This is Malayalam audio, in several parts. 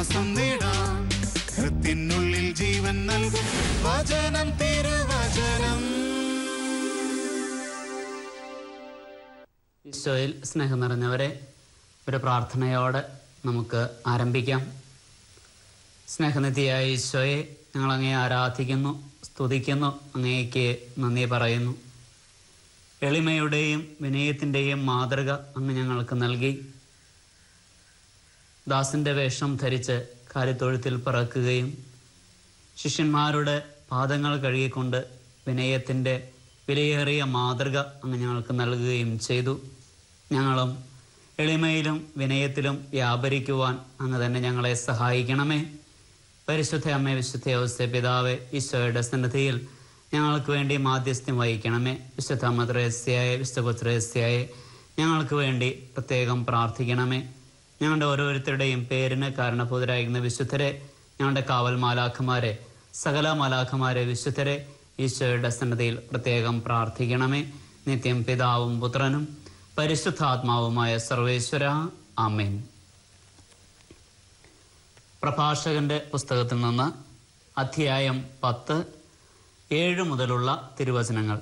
ശ്വാസം നേടാം ഹൃത്തിനുള്ളിൽ ജീവൻ നൽകും വചനം തിരുവചനം ഈശോയിൽ സ്നേഹം നിറഞ്ഞവരെ ഒരു പ്രാർത്ഥനയോടെ നമുക്ക് ആരംഭിക്കാം സ്നേഹനിധിയായ ഈശോയെ ഞങ്ങൾ അങ്ങേ ആരാധിക്കുന്നു സ്തുതിക്കുന്നു അങ്ങേക്ക് നന്ദി പറയുന്നു എളിമയുടെയും വിനയത്തിൻ്റെയും മാതൃക അങ്ങ് ഞങ്ങൾക്ക് നൽകി ദാസിൻ്റെ വേഷം ധരിച്ച് കാര്യത്തൊഴുത്തിൽ പിറക്കുകയും ശിഷ്യന്മാരുടെ പാദങ്ങൾ കഴുകിക്കൊണ്ട് വിനയത്തിൻ്റെ വിലയേറിയ മാതൃക അങ്ങ് ഞങ്ങൾക്ക് നൽകുകയും ചെയ്തു ഞങ്ങളും എളിമയിലും വിനയത്തിലും വ്യാപരിക്കുവാൻ അങ്ങ് തന്നെ ഞങ്ങളെ സഹായിക്കണമേ പരിശുദ്ധ അമ്മ വിശുദ്ധ ഔസ്യ പിതാവെ ഈശോയുടെ സന്നിധിയിൽ ഞങ്ങൾക്ക് വേണ്ടി മാധ്യസ്ഥ്യം വഹിക്കണമേ വിശുദ്ധ മദ്രസ്യായ വിശുദ്ധപുത്രസ്യായ ഞങ്ങൾക്ക് വേണ്ടി പ്രത്യേകം പ്രാർത്ഥിക്കണമേ ഞങ്ങളുടെ ഓരോരുത്തരുടെയും പേരിന് കാരണഭൂതരായിരിക്കുന്ന വിശുദ്ധരെ ഞങ്ങളുടെ കാവൽ മാലാഖമാരെ സകല മാലാഖമാരെ വിശുദ്ധരെ ഈശോയുടെ സന്നദ്ധയിൽ പ്രത്യേകം പ്രാർത്ഥിക്കണമേ നിത്യം പിതാവും പുത്രനും പരിശുദ്ധാത്മാവുമായ സർവേശ്വര ആമേൻ പ്രഭാഷകന്റെ പുസ്തകത്തിൽ നിന്ന് അധ്യായം പത്ത് ഏഴ് മുതലുള്ള തിരുവചനങ്ങൾ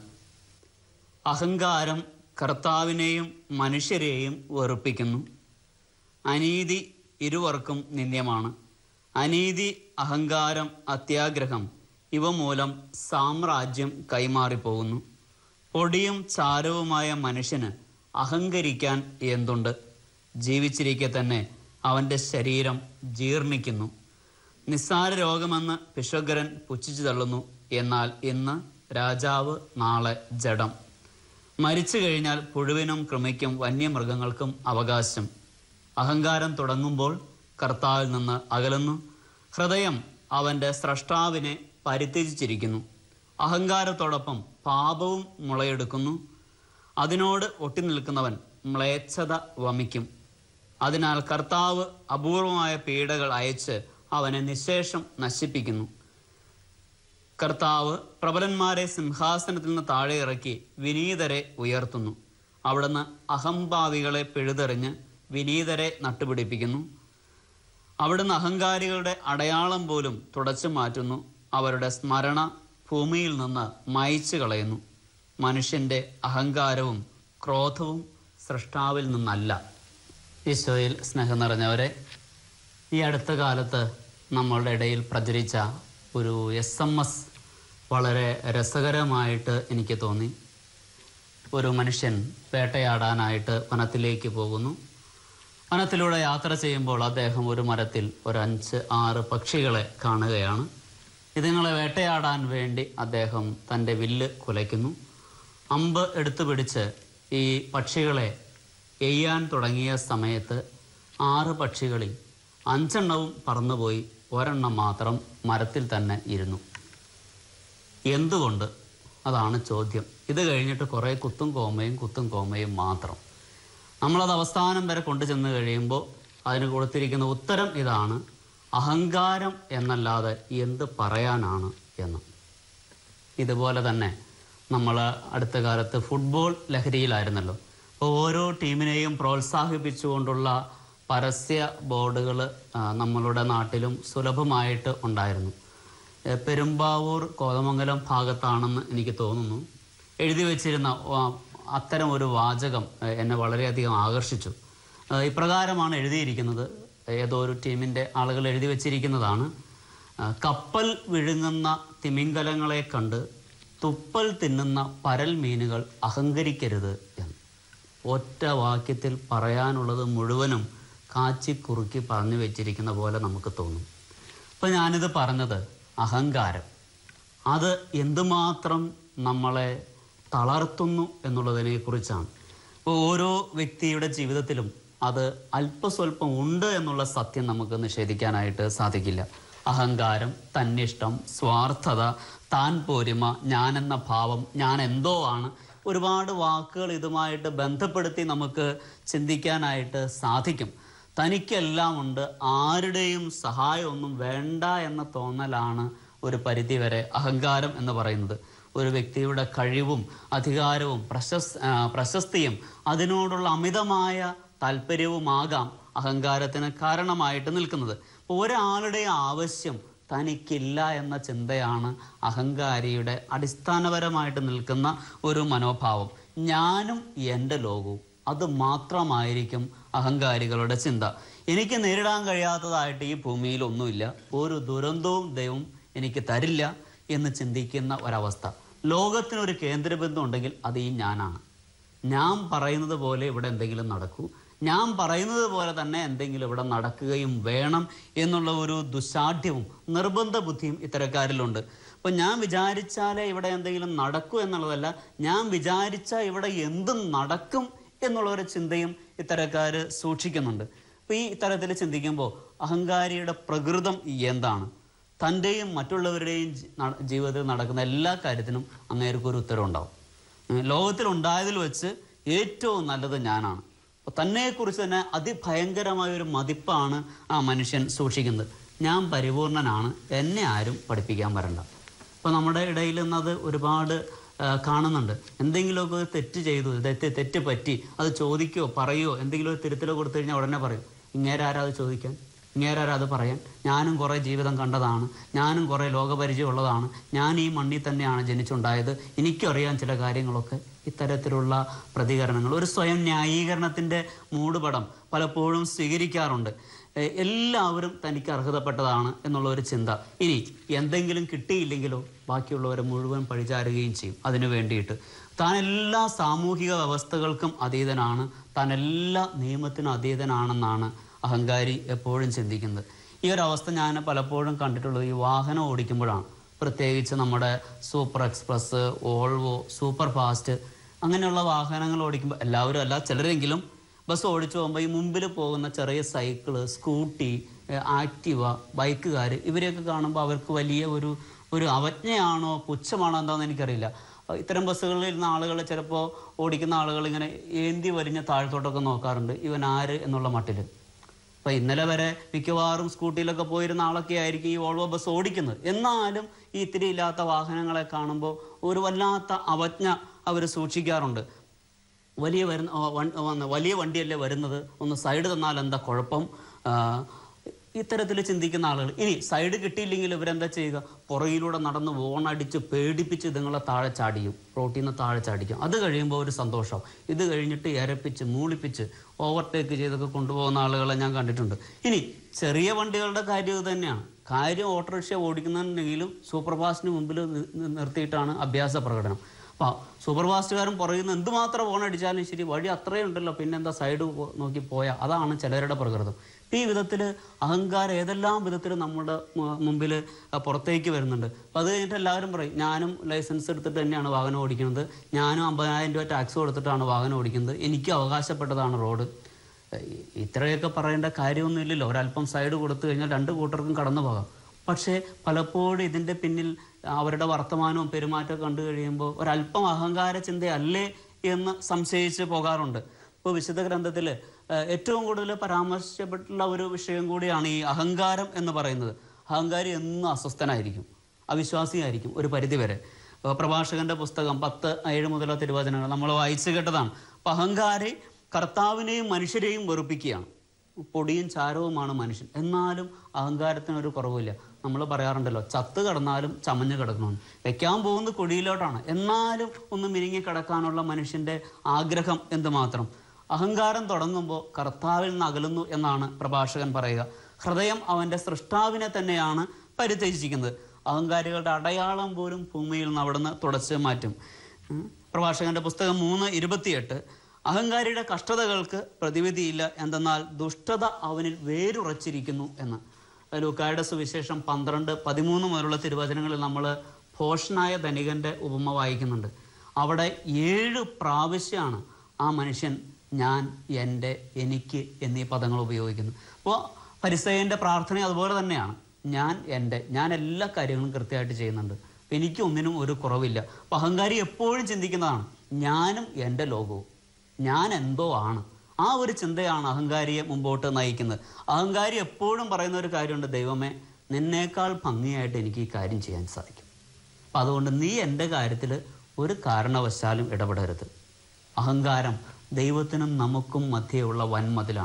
അഹങ്കാരം കർത്താവിനെയും മനുഷ്യരെയും വെറുപ്പിക്കുന്നു അനീതി ഇരുവർക്കും നിന്ദ്യമാണ് അനീതി അഹങ്കാരം അത്യാഗ്രഹം ഇവ മൂലം സാമ്രാജ്യം കൈമാറിപ്പോകുന്നു പൊടിയും ചാരവുമായ മനുഷ്യന് അഹങ്കരിക്കാൻ എന്തുണ്ട് ജീവിച്ചിരിക്കെ തന്നെ അവൻ്റെ ശരീരം ജീർണിക്കുന്നു നിസ്സാര രോഗമെന്ന് പിശുഗ്രൻ പുച്ഛിച്ചു തള്ളുന്നു എന്നാൽ ഇന്ന് രാജാവ് നാളെ ജഡം മരിച്ചു കഴിഞ്ഞാൽ പുഴുവിനും കൃമിക്കും വന്യമൃഗങ്ങൾക്കും അവകാശം അഹങ്കാരം തുടങ്ങുമ്പോൾ കർത്താവിൽ നിന്ന് അകലുന്നു ഹൃദയം അവൻ്റെ സ്രഷ്ടാവിനെ പരിത്യജിച്ചിരിക്കുന്നു അഹങ്കാരത്തോടൊപ്പം പാപവും മുളയെടുക്കുന്നു അതിനോട് ഒട്ടി നിൽക്കുന്നവൻ മ്ലേച്ഛത വമിക്കും അതിനാൽ കർത്താവ് അപൂർവമായ പീഡകൾ അയച്ച് അവനെ നിശേഷം നശിപ്പിക്കുന്നു കർത്താവ് പ്രബലന്മാരെ സിംഹാസനത്തിൽ നിന്ന് താഴെ ഇറക്കി വിനീതരെ ഉയർത്തുന്നു അവിടുന്ന് അഹംഭാവികളെ പിഴുതെറിഞ്ഞ് വിനീതരെ നട്ടുപിടിപ്പിക്കുന്നു അവിടുന്ന് അഹങ്കാരികളുടെ അടയാളം പോലും തുടച്ചു മാറ്റുന്നു അവരുടെ സ്മരണ ഭൂമിയിൽ നിന്ന് മായിച്ചു കളയുന്നു മനുഷ്യൻ്റെ അഹങ്കാരവും ക്രോധവും സൃഷ്ടാവിൽ നിന്നല്ല ഈശോയിൽ സ്നേഹം നിറഞ്ഞവരെ ഈ അടുത്ത കാലത്ത് നമ്മളുടെ ഇടയിൽ പ്രചരിച്ച ഒരു എസ് എം എസ് വളരെ രസകരമായിട്ട് എനിക്ക് തോന്നി ഒരു മനുഷ്യൻ വേട്ടയാടാനായിട്ട് വനത്തിലേക്ക് പോകുന്നു വനത്തിലൂടെ യാത്ര ചെയ്യുമ്പോൾ അദ്ദേഹം ഒരു മരത്തിൽ ഒരു അഞ്ച് ആറ് പക്ഷികളെ കാണുകയാണ് ഇതുങ്ങളെ വേട്ടയാടാൻ വേണ്ടി അദ്ദേഹം തൻ്റെ വില്ല് കുലയ്ക്കുന്നു അമ്പ് എടുത്തു പിടിച്ച് ഈ പക്ഷികളെ എയ്യാൻ തുടങ്ങിയ സമയത്ത് ആറ് പക്ഷികളിൽ അഞ്ചെണ്ണവും പറന്നുപോയി ഒരെണ്ണം മാത്രം മരത്തിൽ തന്നെ ഇരുന്നു എന്തുകൊണ്ട് അതാണ് ചോദ്യം ഇത് കഴിഞ്ഞിട്ട് കുറേ കുത്തും കോമയും കുത്തും കോമയും മാത്രം നമ്മളത് അവസാനം വരെ കൊണ്ടു ചെന്ന് കഴിയുമ്പോൾ അതിന് കൊടുത്തിരിക്കുന്ന ഉത്തരം ഇതാണ് അഹങ്കാരം എന്നല്ലാതെ എന്ത് പറയാനാണ് എന്ന് ഇതുപോലെ തന്നെ നമ്മൾ അടുത്ത കാലത്ത് ഫുട്ബോൾ ലഹരിയിലായിരുന്നല്ലോ അപ്പോൾ ഓരോ ടീമിനെയും പ്രോത്സാഹിപ്പിച്ചുകൊണ്ടുള്ള പരസ്യ ബോർഡുകൾ നമ്മളുടെ നാട്ടിലും സുലഭമായിട്ട് ഉണ്ടായിരുന്നു ഏ, പെരുമ്പാവൂർ കോതമംഗലം ഭാഗത്താണെന്ന് എനിക്ക് തോന്നുന്നു എഴുതി വച്ചിരുന്ന ആ, അത്തരം ഒരു വാചകം ഏ, എന്നെ വളരെയധികം ആകർഷിച്ചു ഏ, ഇപ്രകാരമാണ് എഴുതിയിരിക്കുന്നത് ഏതോ ഒരു ടീമിൻ്റെ ആളുകൾ എഴുതി വച്ചിരിക്കുന്നതാണ് ആ, കപ്പൽ വിഴുങ്ങുന്ന തിമിംഗലങ്ങളെ കണ്ട് തുപ്പൽ തിന്നുന്ന പരൽ മീനുകൾ അഹങ്കരിക്കരുത് എന്ന് ഒറ്റ വാക്യത്തിൽ പറയാനുള്ളത് മുഴുവനും കാച്ചി കുറുക്കി പറഞ്ഞു വെച്ചിരിക്കുന്ന പോലെ നമുക്ക് തോന്നും അപ്പോൾ ഞാനിത് പറഞ്ഞത് അഹങ്കാരം അത് എന്തുമാത്രം നമ്മളെ തളർത്തുന്നു എന്നുള്ളതിനെ കുറിച്ചാണ് ഇപ്പോൾ ഓരോ വ്യക്തിയുടെ ജീവിതത്തിലും അത് അല്പസ്വല്പം ഉണ്ട് എന്നുള്ള സത്യം നമുക്ക് നിഷേധിക്കാനായിട്ട് സാധിക്കില്ല അഹങ്കാരം തന്നിഷ്ടം സ്വാർത്ഥത താൻ പോരിമ ഞാനെന്ന ഭാവം ഞാൻ എന്തോ ആണ് ഒരുപാട് വാക്കുകൾ ഇതുമായിട്ട് ബന്ധപ്പെടുത്തി നമുക്ക് ചിന്തിക്കാനായിട്ട് സാധിക്കും തനിക്കെല്ലാം ഉണ്ട് ആരുടെയും സഹായമൊന്നും വേണ്ട എന്ന തോന്നലാണ് ഒരു പരിധിവരെ അഹങ്കാരം എന്ന് പറയുന്നത് ഒരു വ്യക്തിയുടെ കഴിവും അധികാരവും പ്രശസ് ആ, പ്രശസ്തിയും അതിനോടുള്ള അമിതമായ താല്പര്യവുമാകാം അഹങ്കാരത്തിന് കാരണമായിട്ട് നിൽക്കുന്നത് ഒരാളുടെ ആവശ്യം തനിക്കില്ല എന്ന ചിന്തയാണ് അഹങ്കാരിയുടെ അടിസ്ഥാനപരമായിട്ട് നിൽക്കുന്ന ഒരു മനോഭാവം ഞാനും എൻ്റെ ലോകവും അത് മാത്രമായിരിക്കും അഹങ്കാരികളുടെ ചിന്ത എനിക്ക് നേരിടാൻ കഴിയാത്തതായിട്ട് ഈ ഭൂമിയിൽ ഒന്നുമില്ല ഒരു ദുരന്തവും ദൈവം എനിക്ക് തരില്ല എന്ന് ചിന്തിക്കുന്ന ഒരവസ്ഥ ലോകത്തിനൊരു കേന്ദ്രബിന്ദു ഉണ്ടെങ്കിൽ അത് ഈ ഞാനാണ് ഞാൻ പറയുന്നത് പോലെ ഇവിടെ എന്തെങ്കിലും നടക്കൂ ഞാൻ പറയുന്നത് പോലെ തന്നെ എന്തെങ്കിലും ഇവിടെ നടക്കുകയും വേണം എന്നുള്ള ഒരു ദുശാഠ്യവും നിർബന്ധ ബുദ്ധിയും ഇത്തരക്കാരിലുണ്ട് അപ്പോൾ ഞാൻ വിചാരിച്ചാലേ ഇവിടെ എന്തെങ്കിലും നടക്കൂ എന്നുള്ളതല്ല ഞാൻ വിചാരിച്ചാൽ ഇവിടെ എന്തും നടക്കും എന്നുള്ള ഒരു ചിന്തയും ഇത്തരക്കാർ സൂക്ഷിക്കുന്നുണ്ട് അപ്പോൾ ഈ ഇത്തരത്തിൽ ചിന്തിക്കുമ്പോൾ അഹങ്കാരിയുടെ പ്രകൃതം എന്താണ് തൻ്റെയും മറ്റുള്ളവരുടെയും ജി- ന- ജീവിതത്തിൽ നടക്കുന്ന എല്ലാ കാര്യത്തിനും അങ്ങേർക്കൊരു ഉത്തരവുണ്ടാവും ഉം, ലോകത്തിലുണ്ടായതിൽ വെച്ച് ഏറ്റവും നല്ലത് ഞാനാണ് അപ്പോൾ തന്നെക്കുറിച്ച് തന്നെ അതിഭയങ്കരമായ ഒരു മതിപ്പാണ് ആ മനുഷ്യൻ സൂക്ഷിക്കുന്നത് ഞാൻ പരിപൂർണനാണ് എന്നെ ആരും പഠിപ്പിക്കാൻ വരണ്ട അപ്പോൾ നമ്മുടെ ഇടയിൽ നിന്നത് ഒരുപാട് ആ, കാണുന്നുണ്ട് എന്തെങ്കിലുമൊക്കെ ഒരു തെറ്റ് ചെയ്തു തെറ്റ് തെറ്റ് പറ്റി അത് ചോദിക്കുകയോ പറയുകയോ എന്തെങ്കിലും ഒരു തിരുത്തലോ കൊടുത്തു കഴിഞ്ഞാൽ ഉടനെ പറയും ഇങ്ങേരാരാ അത് ചോദിക്കാൻ ഇങ്ങേരാരാ അത് പറയാൻ ഞാനും കുറേ ജീവിതം കണ്ടതാണ് ഞാനും കുറേ ലോകപരിചയമുള്ളതാണ് ഞാൻ ഈ മണ്ണിൽ തന്നെയാണ് ജനിച്ചുണ്ടായത് എനിക്കറിയാം ചില കാര്യങ്ങളൊക്കെ ഇത്തരത്തിലുള്ള പ്രതികരണങ്ങൾ ഒരു സ്വയം ന്യായീകരണത്തിൻ്റെ മൂടുപടം പലപ്പോഴും സ്വീകരിക്കാറുണ്ട് എ, എല്ലാവരും തനിക്ക് അർഹതപ്പെട്ടതാണ് എന്നുള്ള ഒരു ചിന്ത ഇനി എന്തെങ്കിലും കിട്ടിയില്ലെങ്കിലോ ബാക്കിയുള്ളവരെ മുഴുവൻ പഴിചാരുകയും ചെയ്യും അതിനു വേണ്ടിയിട്ട് താൻ എല്ലാ സാമൂഹിക വ്യവസ്ഥകൾക്കും അതീതനാണ് താൻ എല്ലാ നിയമത്തിനും അതീതനാണെന്നാണ് അഹങ്കാരി എപ്പോഴും ചിന്തിക്കുന്നത് ഈ ഒരു അവസ്ഥ ഞാൻ പലപ്പോഴും കണ്ടിട്ടുള്ളത് ഈ വാഹനം ഓടിക്കുമ്പോഴാണ് പ്രത്യേകിച്ച് നമ്മുടെ super express Volvo super fast അങ്ങനെയുള്ള വാഹനങ്ങൾ ഓടിക്കുമ്പോൾ എല്ലാവരും അല്ല ചിലരെങ്കിലും ബസ് ഓടിച്ചു പോകുമ്പോൾ ഈ മുമ്പിൽ പോകുന്ന ചെറിയ സൈക്കിള് സ്കൂട്ടി ഏഹ് ആക്റ്റീവ ബൈക്കുകാർ ഇവരെയൊക്കെ കാണുമ്പോൾ അവർക്ക് വലിയ ഒരു ഒരു അവജ്ഞയാണോ പുച്ഛമാണോ എന്താണെന്ന് എനിക്കറിയില്ല അഹ് ഇത്തരം ബസ്സുകളിൽ ഇരുന്ന ആളുകൾ ചിലപ്പോൾ ഓടിക്കുന്ന ആളുകൾ ഇങ്ങനെ ഏന്തി വലിഞ്ഞ താഴത്തോട്ടൊക്കെ നോക്കാറുണ്ട് ഇവൻ ആര് എന്നുള്ള മട്ടിൽ അപ്പൊ ഇന്നലെ വരെ മിക്കവാറും സ്കൂട്ടിയിലൊക്കെ പോയിരുന്ന ആളൊക്കെ ആയിരിക്കും ഈ വോൾവോ ബസ് ഓടിക്കുന്നത് എന്നാലും ഈ ഇത്തിരി ഇല്ലാത്ത വാഹനങ്ങളെ കാണുമ്പോൾ ഒരു വല്ലാത്ത അവജ്ഞ അവർ സൂക്ഷിക്കാറുണ്ട് വലിയ വരുന്ന ആ, വൺ- വന്ന് വലിയ വണ്ടിയല്ലേ വരുന്നത് ഒന്ന് സൈഡ് തന്നാൽ എന്താ കുഴപ്പം ആ, ഇത്തരത്തിൽ ചിന്തിക്കുന്ന ആളുകൾ ഇനി സൈഡ് കിട്ടിയില്ലെങ്കിൽ ഇവരെന്താ ചെയ്യുക പുറകിലൂടെ നടന്ന് ഓണടിച്ച് പേടിപ്പിച്ച് ഇതുങ്ങളെ താഴെ ചാടിയും റോട്ടിൽ നിന്ന് താഴെ ചാടിക്കും അത് കഴിയുമ്പോൾ ഒരു സന്തോഷം ഇത് കഴിഞ്ഞിട്ട് എരപ്പിച്ച് മൂളിപ്പിച്ച് ഓവർടേക്ക് ചെയ്തൊക്കെ കൊണ്ടുപോകുന്ന ആളുകളെ ഞാൻ കണ്ടിട്ടുണ്ട് ഇനി ചെറിയ വണ്ടികളുടെ കാര്യം ഇത് തന്നെയാണ് കാര്യം ഓട്ടോറിക്ഷ ഓടിക്കുന്നുണ്ടെങ്കിലും സൂപ്പർ ഫാസ്റ്റിന് മുമ്പിൽ നി- നി- നിർത്തിയിട്ടാണ് അഭ്യാസ പ്രകടനം അപ്പോൾ സൂപ്പർ ഫാസ്റ്റുകാരൻ പുറകിൽ നിന്ന് എന്തുമാത്രം ഫോൺ അടിച്ചാലും ശരി വഴി അത്രയും ഉണ്ടല്ലോ പിന്നെന്താ സൈഡ് പോ- നോക്കി പോയാൽ അതാണ് ചിലരുടെ പ്രകൃതം ഈ വിധത്തിൽ അഹങ്കാരം ഏതെല്ലാം വിധത്തിൽ നമ്മുടെ മു- മുമ്പിൽ പുറത്തേക്ക് വരുന്നുണ്ട് അപ്പോൾ അത് കഴിഞ്ഞിട്ട് എല്ലാവരും പറയും ഞാനും ലൈസൻസ് എടുത്തിട്ട് തന്നെയാണ് വാഹനം ഓടിക്കുന്നത് ഞാനും അമ്പതിനായിരം രൂപ ടാക്സ് കൊടുത്തിട്ടാണ് വാഹനം ഓടിക്കുന്നത് എനിക്ക് അവകാശപ്പെട്ടതാണ് റോഡ് ഇ- ഇത്രയൊക്കെ പറയേണ്ട കാര്യമൊന്നുമില്ലല്ലോ ഒരല്പം സൈഡ് കൊടുത്തു കഴിഞ്ഞാൽ രണ്ട് കൂട്ടർക്കും കടന്നു പോകാം പക്ഷേ പലപ്പോഴും ഇതിൻ്റെ പിന്നിൽ അവരുടെ വർത്തമാനവും പെരുമാറ്റവും കണ്ടു കഴിയുമ്പോൾ ഒരല്പം അഹങ്കാര ചിന്തയല്ലേ എന്ന് സംശയിച്ച് പോകാറുണ്ട് ഇപ്പോൾ വിശുദ്ധ ഗ്രന്ഥത്തിൽ ഏറ്റവും കൂടുതൽ പരാമർശിക്കപ്പെട്ടുള്ള ഒരു വിഷയം കൂടിയാണ് ഈ അഹങ്കാരം എന്ന് പറയുന്നത് അഹങ്കാരി എന്നും അസ്വസ്ഥനായിരിക്കും അവിശ്വാസിയായിരിക്കും ഒരു പരിധിവരെ ഏഹ് പ്രഭാഷകന്റെ പുസ്തകം പത്ത് ഏഴ് മുതലുള്ള തിരുവചനങ്ങൾ നമ്മൾ വായിച്ചു കേട്ടതാണ് അപ്പം അഹങ്കാരി കർത്താവിനെയും മനുഷ്യരെയും വെറുപ്പിക്കുകയാണ് പൊടിയും ചാരവുമാണ് മനുഷ്യൻ എന്നാലും അഹങ്കാരത്തിന് ഒരു കുറവില്ല നമ്മൾ പറയാറുണ്ടല്ലോ ചത്ത് കിടന്നാലും ചമഞ്ഞ് കിടക്കണമെന്ന് വെക്കാൻ പോകുന്നത് കൊടിയിലോട്ടാണ് എന്നാലും ഒന്ന് മിനുങ്ങി കിടക്കാനുള്ള മനുഷ്യൻ്റെ ആഗ്രഹം എന്തുമാത്രം അഹങ്കാരം തുടങ്ങുമ്പോൾ കർത്താവിൽ നിന്ന് അകലുന്നു എന്നാണ് പ്രഭാഷകൻ പറയുക ഹൃദയം അവൻ്റെ സൃഷ്ടാവിനെ തന്നെയാണ് പരിത്യജിക്കുന്നത് അഹങ്കാരികളുടെ അടയാളം പോലും ഭൂമിയിൽ നിന്ന് അവിടുന്ന് തുടച്ച് മാറ്റും ഉം. പ്രഭാഷകന്റെ പുസ്തകം മൂന്ന് ഇരുപത്തിയെട്ട് അഹങ്കാരിയുടെ കഷ്ടതകൾക്ക് പ്രതിവിധിയില്ല എന്തെന്നാൽ ദുഷ്ടത അവനിൽ വേരുറച്ചിരിക്കുന്നു എന്ന് ലൂക്കായുടെ സുവിശേഷം പന്ത്രണ്ട് പതിമൂന്ന് മുതലുള്ള തിരുവചനങ്ങളിൽ നമ്മൾ ഭോഷനായ ധനികന്റെ ഉപമ വായിക്കുന്നുണ്ട് അവിടെ ഏഴ് പ്രാവശ്യമാണ് ആ മനുഷ്യൻ ഞാൻ എൻ്റെ എനിക്ക് എന്നീ പദങ്ങൾ ഉപയോഗിക്കുന്നു അപ്പോൾ പരിസയൻ്റെ പ്രാർത്ഥന അതുപോലെ തന്നെയാണ് ഞാൻ എൻ്റെ ഞാൻ എല്ലാ കാര്യങ്ങളും കൃത്യമായിട്ട് ചെയ്യുന്നുണ്ട് അപ്പം എനിക്ക് ഒന്നിനും ഒരു കുറവില്ല അപ്പം അഹങ്കാരി എപ്പോഴും ചിന്തിക്കുന്നതാണ് ഞാനും എൻ്റെ ലോകവും ഞാൻ എന്തോ ആണ് ആ ഒരു ചിന്തയാണ് അഹങ്കാരിയെ മുമ്പോട്ട് നയിക്കുന്നത് അഹങ്കാരി എപ്പോഴും പറയുന്ന ഒരു കാര്യമുണ്ട് ദൈവമേ നിന്നേക്കാൾ ഭംഗിയായിട്ട് എനിക്ക് ഈ കാര്യം ചെയ്യാൻ സാധിക്കും അപ്പം അതുകൊണ്ട് നീ എൻ്റെ കാര്യത്തിൽ ഒരു കാരണവശാലും ഇടപെടരുത് അഹങ്കാരം ദൈവത്തിനും നമുക്കും മധ്യയുള്ള വൻമതിലാണ്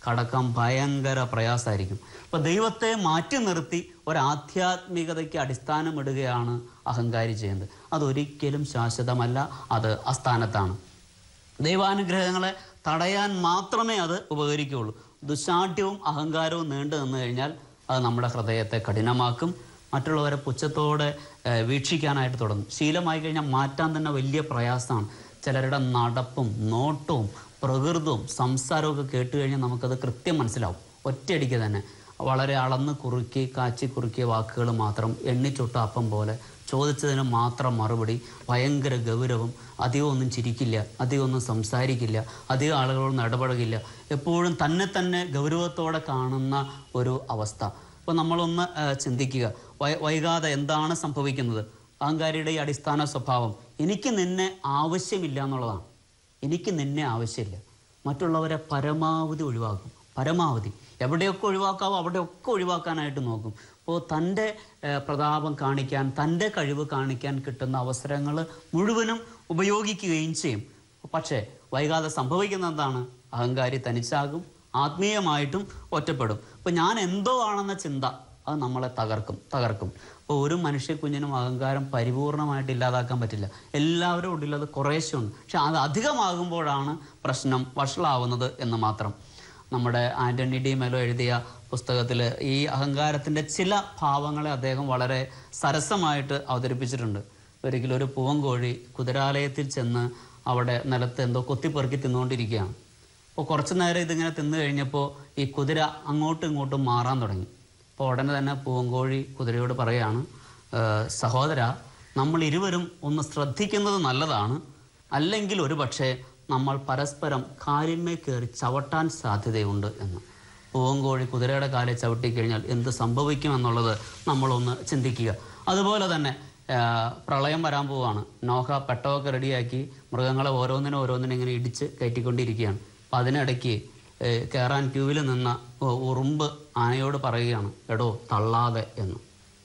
കടക്കാൻ ഭയങ്കര പ്രയാസമായിരിക്കും അപ്പോൾ ദൈവത്തെ മാറ്റി നിർത്തി ഒരാധ്യാത്മികതയ്ക്ക് അടിസ്ഥാനമിടുകയാണ് അഹങ്കാരി ചെയ്യുന്നത് അതൊരിക്കലും ശാശ്വതമല്ല അത് അസ്ഥാനത്താണ് ദൈവാനുഗ്രഹങ്ങളെ തടയാൻ മാത്രമേ അത് ഉപകരിക്കുകയുള്ളൂ ദുശാഠ്യവും അഹങ്കാരവും നീണ്ടു നിന്നു കഴിഞ്ഞാൽ അത് നമ്മുടെ ഹൃദയത്തെ കഠിനമാക്കും മറ്റുള്ളവരെ പുച്ഛത്തോടെ ഏഹ്, വീക്ഷിക്കാനായിട്ട് തുടങ്ങും ശീലമായി കഴിഞ്ഞാൽ മാറ്റാൻ തന്നെ വലിയ പ്രയാസമാണ് ചിലരുടെ നടപ്പും നോട്ടവും പ്രകൃതവും സംസാരവും ഒക്കെ കേട്ട് കഴിഞ്ഞാൽ നമുക്കത് കൃത്യം മനസ്സിലാവും ഒറ്റയടിക്ക് തന്നെ വളരെ അളന്ന് കുറുക്കി കാച്ചി കുറുക്കിയ വാക്കുകൾ മാത്രം എണ്ണിച്ചൊട്ട അപ്പം പോലെ ചോദിച്ചതിന് മാത്രം മറുപടി ഭയങ്കര ഗൗരവം അധികം ഒന്നും ചിരിക്കില്ല അധികം ഒന്നും സംസാരിക്കില്ല അധികം ആളുകളോടൊന്നും ഇടപഴകില്ല എപ്പോഴും തന്നെ തന്നെ ഗൗരവത്തോടെ കാണുന്ന ഒരു അവസ്ഥ അപ്പോൾ നമ്മളൊന്ന് ആ, ചിന്തിക്കുക വൈ- വൈകാതെ എന്താണ് സംഭവിക്കുന്നത് അഹങ്കാരിയുടെ ഈ അടിസ്ഥാന സ്വഭാവം എനിക്ക് നിന്നെ ആവശ്യമില്ല എന്നുള്ളതാണ് എനിക്ക് നിന്നെ ആവശ്യമില്ല മറ്റുള്ളവരെ പരമാവധി ഒഴിവാക്കും പരമാവധി എവിടെയൊക്കെ ഒഴിവാക്കാവോ അവിടെയൊക്കെ ഒഴിവാക്കാനായിട്ട് നോക്കും അപ്പോൾ തൻ്റെ ഏഹ്, പ്രതാപം കാണിക്കാൻ തൻ്റെ കഴിവ് കാണിക്കാൻ കിട്ടുന്ന അവസരങ്ങൾ മുഴുവനും ഉപയോഗിക്കുകയും ചെയ്യും പക്ഷേ വൈകാതെ സംഭവിക്കുന്ന എന്താണ് അഹങ്കാരി തനിച്ചാകും ആത്മീയമായിട്ടും ഒറ്റപ്പെടും അപ്പോൾ ഞാൻ എന്തോ ആണെന്ന ചിന്ത അത് നമ്മളെ തകർക്കും തകർക്കും അപ്പോൾ ഒരു മനുഷ്യ കുഞ്ഞിനും അഹങ്കാരം പരിപൂർണമായിട്ട് ഇല്ലാതാക്കാൻ പറ്റില്ല എല്ലാവരും ഉള്ളിലത് കുറേശ്ശെ ഉണ്ട് പക്ഷെ അത് അധികമാകുമ്പോഴാണ് പ്രശ്നം വഷളാവുന്നത് എന്ന് മാത്രം നമ്മുടെ ആന്റണി ഡി മെലോ എഴുതിയ പുസ്തകത്തിൽ ഈ അഹങ്കാരത്തിൻ്റെ ചില ഭാവങ്ങളെ അദ്ദേഹം വളരെ സരസമായിട്ട് അവതരിപ്പിച്ചിട്ടുണ്ട് ഒരിക്കലും ഒരു പൂവൻകോഴി കുതിരാലയത്തിൽ ചെന്ന് അവിടെ നിലത്ത് എന്തോ കൊത്തിപ്പെറുക്കി തിന്നുകൊണ്ടിരിക്കുകയാണ് അപ്പോൾ കുറച്ച് നേരം ഇതിങ്ങനെ തിന്നു കഴിഞ്ഞപ്പോൾ ഈ കുതിര അങ്ങോട്ടും ഇങ്ങോട്ടും മാറാൻ തുടങ്ങി അപ്പോൾ ഉടനെ തന്നെ പൂവൻകോഴി കുതിരയോട് പറയാണ് "ഏഹ്, സഹോദര നമ്മൾ ഇരുവരും ഒന്ന് ശ്രദ്ധിക്കുന്നത് നല്ലതാണ് അല്ലെങ്കിൽ ഒരു പക്ഷേ നമ്മൾ പരസ്പരം കാലിന്മേ കയറി ചവിട്ടാൻ സാധ്യതയുണ്ട് എന്ന് പൂവൻകോഴി കുതിരയുടെ കാലിൽ ചവിട്ടിക്കഴിഞ്ഞാൽ എന്ത് സംഭവിക്കുമെന്നുള്ളത് നമ്മളൊന്ന് ചിന്തിക്കുക അതുപോലെ തന്നെ ആ, പ്രളയം വരാൻ പോവാണ് നോഹ പെട്ടമൊക്കെ റെഡിയാക്കി മൃഗങ്ങളെ ഓരോന്നിനും ഓരോന്നിനും ഇങ്ങനെ ഇടിച്ച് കയറ്റിക്കൊണ്ടിരിക്കുകയാണ് അപ്പം അതിനിടയ്ക്ക് ഏ, കയറാൻ ക്യൂവിൽ നിന്ന ഉ- ഉറുമ്പ് ആനയോട് പറയുകയാണ് എടോ തള്ളാതെ എന്ന്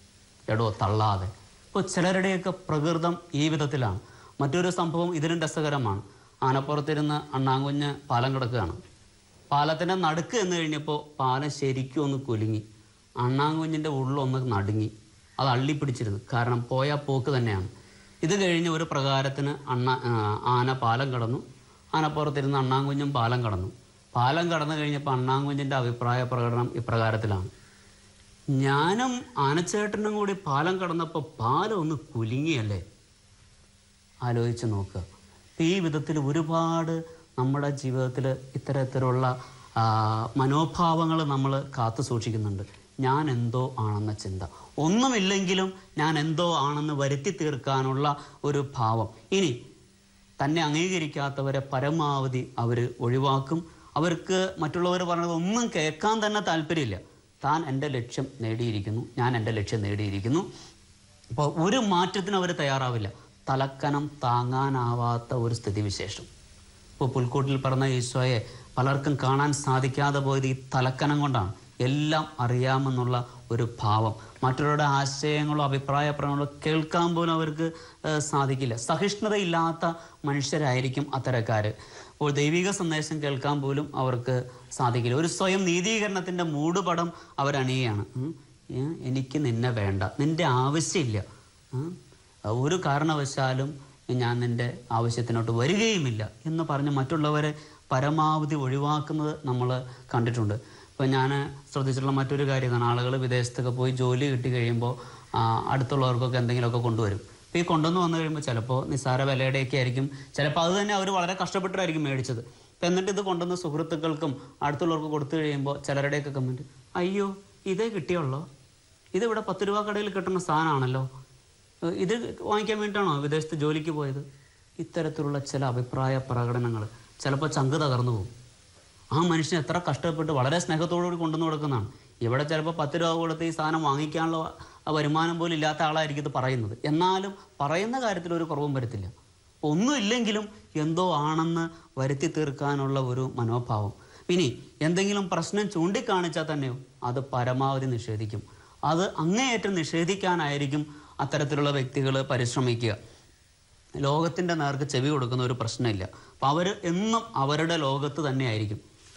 എടോ തള്ളാതെ ഇപ്പോൾ ചിലരുടെയൊക്കെ പ്രകൃതം ഈ വിധത്തിലാണ് മറ്റൊരു സംഭവം ഇതിനും രസകരമാണ് ആനപ്പുറത്തിരുന്ന് അണ്ണാങ്കുഞ്ഞ് പാലം കിടക്കുകയാണ് പാലത്തിൻ്റെ നടുക്ക് എന്ന് കഴിഞ്ഞപ്പോൾ പാലം ശരിക്കും ഒന്ന് കുലുങ്ങി അണ്ണാങ്കുഞ്ഞിൻ്റെ ഉള്ളൊന്ന് നടുങ്ങി അത് അള്ളിപ്പിടിച്ചിരുന്നു കാരണം പോയ പോക്ക് തന്നെയാണ് ഇത് കഴിഞ്ഞ് ഒരു പ്രകാരത്തിന് അണ്ണ ആ, ആന പാലം കടന്നു ആനപ്പുറത്തിരുന്ന് അണ്ണാങ്കുഞ്ഞും പാലം കടന്നു പാലം കടന്നു കഴിഞ്ഞപ്പോൾ അണ്ണാങ്കുഞ്ഞിൻ്റെ അഭിപ്രായ പ്രകടനം ഇപ്രകാരത്തിലാണ് ഞാനും ആനച്ചേട്ടനും കൂടി പാലം കടന്നപ്പോൾ പാലം ഒന്ന് കുലുങ്ങിയല്ലേ ആലോചിച്ച് നോക്കുക ഈ വിധത്തിൽ ഒരുപാട് നമ്മുടെ ജീവിതത്തിൽ ഇത്തരത്തിലുള്ള മനോഭാവങ്ങൾ നമ്മൾ കാത്തു സൂക്ഷിക്കുന്നുണ്ട് ഞാൻ എന്തോ ആണെന്ന ചിന്ത ഒന്നുമില്ലെങ്കിലും ഞാൻ എന്തോ ആണെന്ന് വരുത്തി തീർക്കാനുള്ള ഒരു ഭാവം ഇനി തന്നെ അംഗീകരിക്കാത്തവരെ പരമാവധി അവർ ഒഴിവാക്കും അവർക്ക് മറ്റുള്ളവർ പറഞ്ഞത് ഒന്നും കേൾക്കാൻ തന്നെ താല്പര്യമില്ല താൻ എൻ്റെ ലക്ഷ്യം നേടിയിരിക്കുന്നു ഞാൻ എൻ്റെ ലക്ഷ്യം നേടിയിരിക്കുന്നു അപ്പോൾ ഒരു മാറ്റത്തിനും അവർ തയ്യാറാവില്ല തലക്കനം താങ്ങാനാവാത്ത ഒരു സ്ഥിതിവിശേഷം ഇപ്പോൾ പുൽക്കൂട്ടിൽ പറഞ്ഞ ഈശോയെ പലർക്കും കാണാൻ സാധിക്കാതെ പോയത് ഈ തലക്കനം കൊണ്ടാണ് എല്ലാം അറിയാമെന്നുള്ള ഒരു ഭാവം മറ്റുള്ളവരുടെ ആശയങ്ങളോ അഭിപ്രായ പ്രകടനങ്ങളോ കേൾക്കാൻ പോലും അവർക്ക് ഏഹ്, സാധിക്കില്ല സഹിഷ്ണുതയില്ലാത്ത മനുഷ്യരായിരിക്കും അത്തരക്കാർ അപ്പോൾ ദൈവിക സന്ദേശം കേൾക്കാൻ പോലും അവർക്ക് സാധിക്കില്ല ഒരു സ്വയം നീതീകരണത്തിൻ്റെ മൂടുപടം അവരണിയുകയാണ് ഉം. ഏ, എനിക്ക് നിന്നെ വേണ്ട നിന്റെ ആവശ്യമില്ല ഉം. ഒരു കാരണവശാലും ഞാൻ നിന്റെ ആവശ്യത്തിനോട്ട് വരികയുമില്ല എന്ന് പറഞ്ഞ് മറ്റുള്ളവരെ പരമാവധി ഒഴിവാക്കുന്നത് നമ്മൾ കണ്ടിട്ടുണ്ട് ഇപ്പോൾ ഞാൻ ശ്രദ്ധിച്ചിട്ടുള്ള മറ്റൊരു കാര്യം ഇതാണ് ആളുകൾ വിദേശത്തൊക്കെ പോയി ജോലി കിട്ടി കഴിയുമ്പോൾ ആ, അടുത്തുള്ളവർക്കൊക്കെ എന്തെങ്കിലുമൊക്കെ കൊണ്ടുവരും അപ്പോൾ ഈ കൊണ്ടുവന്ന് വന്നു കഴിയുമ്പോൾ ചിലപ്പോൾ നിസ്സാര വിലയുടെയൊക്കെ ആയിരിക്കും ചിലപ്പോൾ അത് തന്നെ അവർ വളരെ കഷ്ടപ്പെട്ടായിരിക്കും മേടിച്ചത് അപ്പം എന്നിട്ട് ഇത് കൊണ്ടുവന്ന് സുഹൃത്തുക്കൾക്കും അടുത്തുള്ളവർക്ക് കൊടുത്തു കഴിയുമ്പോൾ ചിലരുടെയൊക്കെ കമൻറ്റ് അയ്യോ ഇതേ കിട്ടിയുള്ളോ ഇതിവിടെ പത്ത് രൂപ കടയിൽ കിട്ടുന്ന സാധനമാണല്ലോ ഏഹ് ഇത് വാങ്ങിക്കാൻ വേണ്ടിയിട്ടാണോ വിദേശത്ത് ജോലിക്ക് പോയത് ഇത്തരത്തിലുള്ള ചില അഭിപ്രായ പ്രകടനങ്ങൾ ചിലപ്പോൾ ചങ്ക് തകർന്നു പോകും ആ മനുഷ്യൻ എത്ര കഷ്ടപ്പെട്ട് വളരെ സ്നേഹത്തോടുകൂടി കൊണ്ടുവന്ന് കൊടുക്കുന്നതാണ് ഇവിടെ ചിലപ്പോൾ പത്ത് രൂപ കൊടുത്ത് ഈ സാധനം വാങ്ങിക്കാനുള്ള ആ വരുമാനം പോലും ഇല്ലാത്ത ആളായിരിക്കും ഇത് പറയുന്നത് എന്നാലും പറയുന്ന കാര്യത്തിൽ ഒരു കുറവും വരത്തില്ല ഒന്നുമില്ലെങ്കിലും എന്തോ ആണെന്ന് വരുത്തി തീർക്കാനുള്ള ഒരു മനോഭാവം ഇനി എന്തെങ്കിലും പ്രശ്നം ചൂണ്ടിക്കാണിച്ചാൽ തന്നെയോ അത് പരമാവധി നിഷേധിക്കും അത് അങ്ങേയറ്റം നിഷേധിക്കാനായിരിക്കും അത്തരത്തിലുള്ള വ്യക്തികൾ പരിശ്രമിക്കുക ലോകത്തിൻ്റെ നേർക്ക് ചെവി കൊടുക്കുന്ന ഒരു പ്രശ്നമില്ല അപ്പം അവർ എന്നും അവരുടെ ലോകത്ത് തന്നെയായിരിക്കും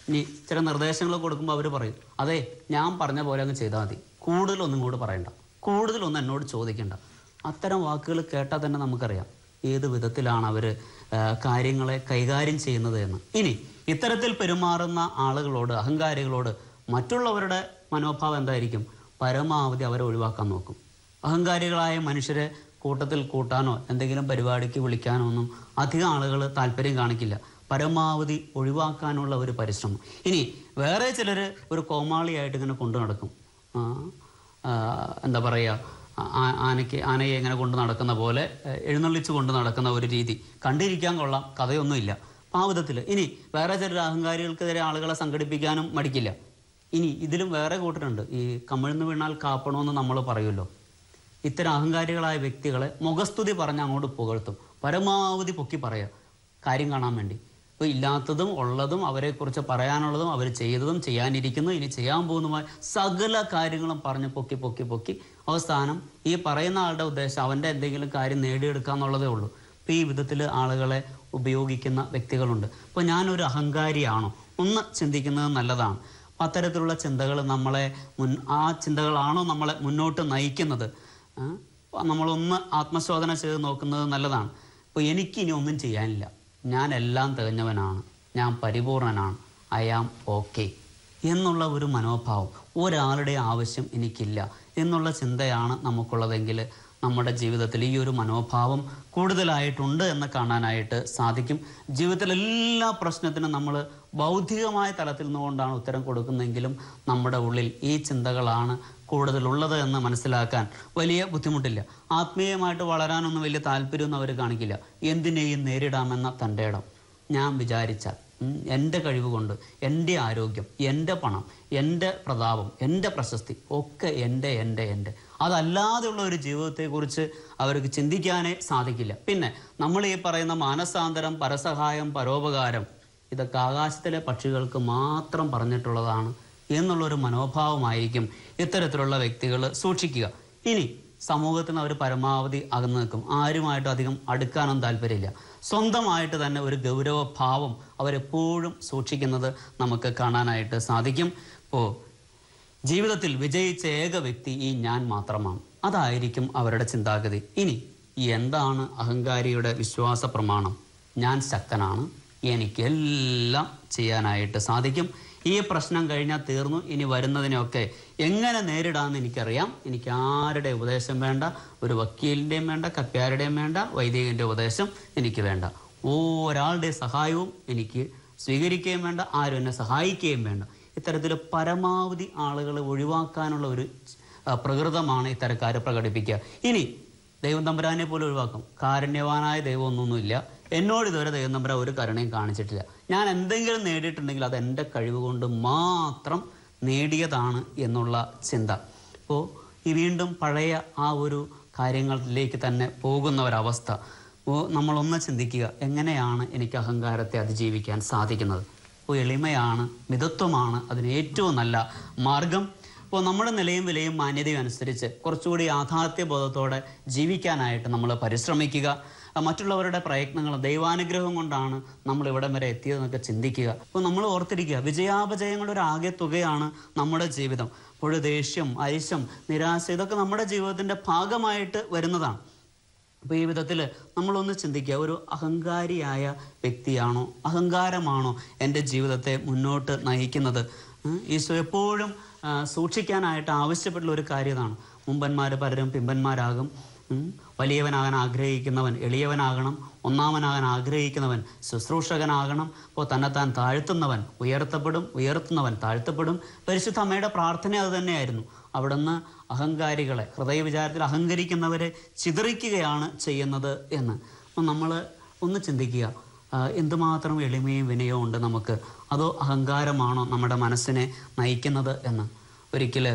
ഇനി ചില നിർദ്ദേശങ്ങൾ കൊടുക്കുമ്പോൾ അവർ പറയും അതെ ഞാൻ പറഞ്ഞ പോലെ അങ്ങ് ചെയ്താൽ മതി കൂടുതലൊന്നും കൂടെ പറയണ്ട കൂടുതലൊന്നും എന്നോട് ചോദിക്കണ്ട അത്തരം വാക്കുകൾ കേട്ടാൽ തന്നെ നമുക്കറിയാം ഏത് വിധത്തിലാണ് അവർ കാര്യങ്ങളെ കൈകാര്യം ചെയ്യുന്നത് എന്ന് ഇനി ഇത്തരത്തിൽ പെരുമാറുന്ന ആളുകളോട് അഹങ്കാരികളോട് മറ്റുള്ളവരുടെ മനോഭാവം എന്തായിരിക്കും പരമാവധി അവരെ ഒഴിവാക്കാൻ നോക്കും അഹങ്കാരികളായ മനുഷ്യരെ കൂട്ടത്തിൽ കൂട്ടാനോ എന്തെങ്കിലും പരിപാടിക്ക് വിളിക്കാനോ ഒന്നും അധികം ആളുകൾ താല്പര്യം കാണിക്കില്ല പരമാവധി ഒഴിവാക്കാനുള്ള ഒരു പരിശ്രമം ഇനി വേറെ ചിലർ ഒരു കോമാളിയായിട്ട് ഇങ്ങനെ കൊണ്ടു നടക്കും ആ, ആ, എന്താ പറയുക ആ- ആനയ്ക്ക് ആനയെ ഇങ്ങനെ കൊണ്ട് നടക്കുന്ന പോലെ ഏഹ്, എഴുന്നള്ളിച്ച് കൊണ്ട് നടക്കുന്ന ഒരു രീതി കണ്ടിരിക്കാൻ കൊള്ളാം കഥയൊന്നുമില്ല ആ വിധത്തിൽ ഇനി വേറെ ചില അഹങ്കാരികൾക്കെതിരെ ആളുകളെ സംഘടിപ്പിക്കാനും മടിക്കില്ല ഇനി ഇതിലും വേറെ കൂട്ടരുണ്ട് ഈ കമിഴ്ന്ന് വീണാൽ കാപ്പണമെന്ന് നമ്മൾ പറയുമല്ലോ ഇത്തരം അഹങ്കാരികളായ വ്യക്തികളെ മുഖസ്തുതി പറഞ്ഞ് അങ്ങോട്ട് പുകഴ്ത്തും പരമാവധി പൊക്കി പറയുക കാര്യം കാണാൻ വേണ്ടി ഇപ്പോൾ ഇല്ലാത്തതും ഉള്ളതും അവരെക്കുറിച്ച് പറയാനുള്ളതും അവർ ചെയ്തതും ചെയ്യാനിരിക്കുന്നു ഇനി ചെയ്യാൻ പോകുന്നതുമായ സകല കാര്യങ്ങളും പറഞ്ഞ് പൊക്കി പൊക്കി പൊക്കി അവസാനം ഈ പറയുന്ന ആളുടെ ഉദ്ദേശം അവൻ്റെ എന്തെങ്കിലും കാര്യം നേടിയെടുക്കുക എന്നുള്ളതേ ഉള്ളൂ ഇപ്പോൾ ഈ വിധത്തിൽ ആളുകളെ ഉപയോഗിക്കുന്ന വ്യക്തികളുണ്ട് ഇപ്പോൾ ഞാനൊരു അഹങ്കാരിയാണോ ഒന്ന് ചിന്തിക്കുന്നത് നല്ലതാണ് അപ്പം അത്തരത്തിലുള്ള ചിന്തകൾ നമ്മളെ മുൻ ആ ചിന്തകളാണോ നമ്മളെ മുന്നോട്ട് നയിക്കുന്നത് ആ? അപ്പൊ നമ്മളൊന്ന് ആത്മശോധന ചെയ്ത് നോക്കുന്നത് നല്ലതാണ് ഇപ്പോൾ എനിക്കിനി ഒന്നും ചെയ്യാനില്ല ഞാൻ എല്ലാം തികഞ്ഞവനാണ് ഞാൻ പരിപൂർണനാണ് ഐ ആം ഓക്കെ എന്നുള്ള ഒരു മനോഭാവം ഒരാളുടെ ആവശ്യം എനിക്കില്ല എന്നുള്ള ചിന്തയാണ് നമുക്കുള്ളതെങ്കിൽ നമ്മുടെ ജീവിതത്തിൽ ഈ ഒരു മനോഭാവം കൂടുതലായിട്ടുണ്ട് എന്ന് കാണാനായിട്ട് സാധിക്കും ജീവിതത്തിലെ എല്ലാ പ്രശ്നത്തിനും നമ്മൾ ബൗദ്ധികമായ തലത്തിൽ നിന്നുകൊണ്ടാണ് ഉത്തരം കൊടുക്കുന്നതെങ്കിലും നമ്മുടെ ഉള്ളിൽ ഈ ചിന്തകളാണ് കൂടുതലുള്ളത് എന്ന് മനസ്സിലാക്കാൻ വലിയ ബുദ്ധിമുട്ടില്ല ആത്മീയമായിട്ട് വളരാനൊന്നും വലിയ താല്പര്യമൊന്നും അവർ കാണിക്കില്ല എന്തിനേയും നേരിടാമെന്ന തൻ്റെ ഇടം ഞാൻ വിചാരിച്ചാൽ ഉം, എൻ്റെ കഴിവ് കൊണ്ട് എൻ്റെ ആരോഗ്യം എൻ്റെ പണം എൻ്റെ പ്രതാപം എൻ്റെ പ്രശസ്തി ഒക്കെ എൻ്റെ എൻ്റെ എൻ്റെ അതല്ലാതെയുള്ള ഒരു ജീവിതത്തെക്കുറിച്ച് അവർക്ക് ചിന്തിക്കാനേ സാധിക്കില്ല പിന്നെ നമ്മൾ ഈ പറയുന്ന മാനസാന്തരം പരസഹായം പരോപകാരം ഇതൊക്കെ ആകാശത്തിലെ പക്ഷികൾക്ക് മാത്രം പറഞ്ഞിട്ടുള്ളതാണ് എന്നുള്ളൊരു മനോഭാവമായിരിക്കും ഇത്തരത്തിലുള്ള വ്യക്തികൾ സൂക്ഷിക്കുക ഇനി സമൂഹത്തിന് അവർ പരമാവധി അകന്നു നിൽക്കും ആരുമായിട്ടും അധികം അടുക്കാനും താല്പര്യമില്ല സ്വന്തമായിട്ട് തന്നെ ഒരു ഗൗരവഭാവം അവരെപ്പോഴും സൂക്ഷിക്കുന്നത് നമുക്ക് കാണാനായിട്ട് സാധിക്കും ഇപ്പോൾ ജീവിതത്തിൽ വിജയിച്ച ഏക വ്യക്തി ഈ ഞാൻ മാത്രമാണ് അതായിരിക്കും അവരുടെ ചിന്താഗതി ഇനി എന്താണ് അഹങ്കാരിയുടെ വിശ്വാസ പ്രമാണം ഞാൻ ശക്തനാണ് എനിക്ക് എല്ലാം ചെയ്യാനായിട്ട് സാധിക്കും ഈ പ്രശ്നം കഴിഞ്ഞാൽ തീർന്നു ഇനി വരുന്നതിനെയൊക്കെ എങ്ങനെ നേരിടാമെന്ന് എനിക്കറിയാം എനിക്ക് ആരുടെ ഉപദേശം വേണ്ട ഒരു വക്കീലിൻ്റെയും വേണ്ട കപ്പ്യാരുടെയും വേണ്ട വൈദികൻ്റെ ഉപദേശം എനിക്ക് വേണ്ട ഒരാളുടെ സഹായവും എനിക്ക് സ്വീകരിക്കുകയും വേണ്ട ആരും എന്നെ സഹായിക്കുകയും വേണ്ട ഇത്തരത്തിൽ പരമാവധി ആളുകളെ ഒഴിവാക്കാനുള്ള ഒരു ആ, പ്രകൃതമാണ് ഇത്തരക്കാരെ പ്രകടിപ്പിക്കുക ഇനി ദൈവം തമ്പുരാനെ പോലെ ഒഴിവാക്കും കാരുണ്യവാനായ ദൈവം ഒന്നൊന്നുമില്ല എന്നോട് ഇതുവരെ ദൈവം തമ്പുരാൻ ഒരു കരുണയും കാണിച്ചിട്ടില്ല ഞാൻ എന്തെങ്കിലും നേടിയിട്ടുണ്ടെങ്കിൽ അത് എൻ്റെ കഴിവ് കൊണ്ട് മാത്രം നേടിയതാണ് എന്നുള്ള ചിന്ത അപ്പോൾ ഈ വീണ്ടും പഴയ ആ ഒരു കാര്യങ്ങളിലേക്ക് തന്നെ പോകുന്ന ഒരവസ്ഥ അപ്പോൾ നമ്മളൊന്ന് ചിന്തിക്കുക എങ്ങനെയാണ് എനിക്ക് അഹങ്കാരത്തെ അതിജീവിക്കാൻ സാധിക്കുന്നത് അപ്പോൾ എളിമയാണ് മിതത്വമാണ് അതിന് ഏറ്റവും നല്ല മാർഗം അപ്പോൾ നമ്മുടെ നിലയും വിലയും മാന്യതയും അനുസരിച്ച് കുറച്ചുകൂടി യാഥാർത്ഥ്യബോധത്തോടെ ജീവിക്കാനായിട്ട് നമ്മൾ പരിശ്രമിക്കുക ആ, മറ്റുള്ളവരുടെ പ്രയത്നങ്ങൾ ദൈവാനുഗ്രഹം കൊണ്ടാണ് നമ്മൾ ഇവിടം വരെ എത്തിയതെന്നൊക്കെ ചിന്തിക്കുക അപ്പോൾ നമ്മൾ ഓർത്തിരിക്കുക വിജയാപജയങ്ങളുടെ ഒരു ആകെ തുകയാണ് നമ്മുടെ ജീവിതം അപ്പോൾ ദേഷ്യം അരിശം നിരാശ ഇതൊക്കെ നമ്മുടെ ജീവിതത്തിൻ്റെ ഭാഗമായിട്ട് വരുന്നതാണ് അപ്പോൾ ഈ വിധത്തിൽ നമ്മളൊന്ന് ചിന്തിക്കുക ഒരു അഹങ്കാരിയായ വ്യക്തിയാണോ അഹങ്കാരമാണോ എൻ്റെ ജീവിതത്തെ മുന്നോട്ട് നയിക്കുന്നത് ഉം, ഈശോ എപ്പോഴും ആ, സൂക്ഷിക്കാനായിട്ട് ആവശ്യപ്പെട്ടുള്ള ഒരു കാര്യമാണ് മുമ്പന്മാർ പലരും പിമ്പന്മാരാകും ഉം, വലിയവനാകാൻ ആഗ്രഹിക്കുന്നവൻ എളിയവനാകണം ഒന്നാമനാകാൻ ആഗ്രഹിക്കുന്നവൻ ശുശ്രൂഷകനാകണം അപ്പോൾ തന്നെത്താൻ താഴ്ത്തുന്നവൻ ഉയർത്തപ്പെടും ഉയർത്തുന്നവൻ താഴ്ത്തപ്പെടും പരിശുദ്ധ അമ്മയുടെ പ്രാർത്ഥന അത് തന്നെയായിരുന്നു അവിടുന്ന് അഹങ്കാരികളെ ഹൃദയവിചാരത്തിൽ അഹങ്കരിക്കുന്നവരെ ചിതറിക്കുകയാണ് ചെയ്യുന്നത് എന്ന് അപ്പം നമ്മൾ ഒന്ന് ചിന്തിക്കുക ആ, എന്തുമാത്രം എളിമയും വിനയവും ഉണ്ട് നമുക്ക് അതോ അഹങ്കാരമാണോ നമ്മുടെ മനസ്സിനെ നയിക്കുന്നത് എന്ന് ഒരിക്കൽ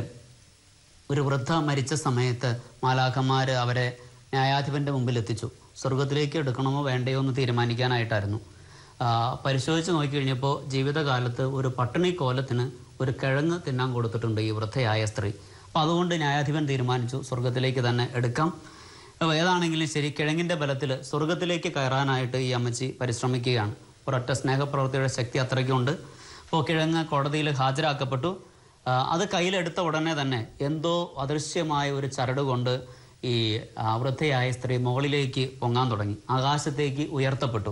ഒരു വൃദ്ധ മരിച്ച സമയത്ത് മാലാഖന്മാർ അവരെ ന്യായാധിപൻ്റെ മുമ്പിൽ എത്തിച്ചു സ്വർഗത്തിലേക്ക് എടുക്കണമോ വേണ്ടയോ എന്ന് തീരുമാനിക്കാനായിട്ടായിരുന്നു ആ, പരിശോധിച്ച് നോക്കിക്കഴിഞ്ഞപ്പോൾ ജീവിതകാലത്ത് ഒരു പട്ടിണി കോലത്തിന് ഒരു കിഴങ്ങ് തിന്നാൻ കൊടുത്തിട്ടുണ്ട് ഈ വൃദ്ധയായ സ്ത്രീ അപ്പോൾ അതുകൊണ്ട് ന്യായാധിപൻ തീരുമാനിച്ചു സ്വർഗത്തിലേക്ക് തന്നെ എടുക്കാം അപ്പോൾ ഏതാണെങ്കിലും ശരി കിഴങ്ങിൻ്റെ ബലത്തിൽ സ്വർഗത്തിലേക്ക് കയറാനായിട്ട് ഈ അമ്മച്ചി പരിശ്രമിക്കുകയാണ് ഒരൊറ്റ സ്നേഹപ്രവൃത്തിയുടെ ശക്തി അത്രയ്ക്കുണ്ട് അപ്പോൾ കിഴങ്ങ് കോടതിയിൽ ഹാജരാക്കപ്പെട്ടു ആ, അത് കയ്യിലെടുത്ത ഉടനെ തന്നെ എന്തോ അദൃശ്യമായ ഒരു ചരട് കൊണ്ട് ഈ ആ, വൃദ്ധയായ സ്ത്രീ മുകളിലേക്ക് പൊങ്ങാൻ തുടങ്ങി ആകാശത്തേക്ക് ഉയർത്തപ്പെട്ടു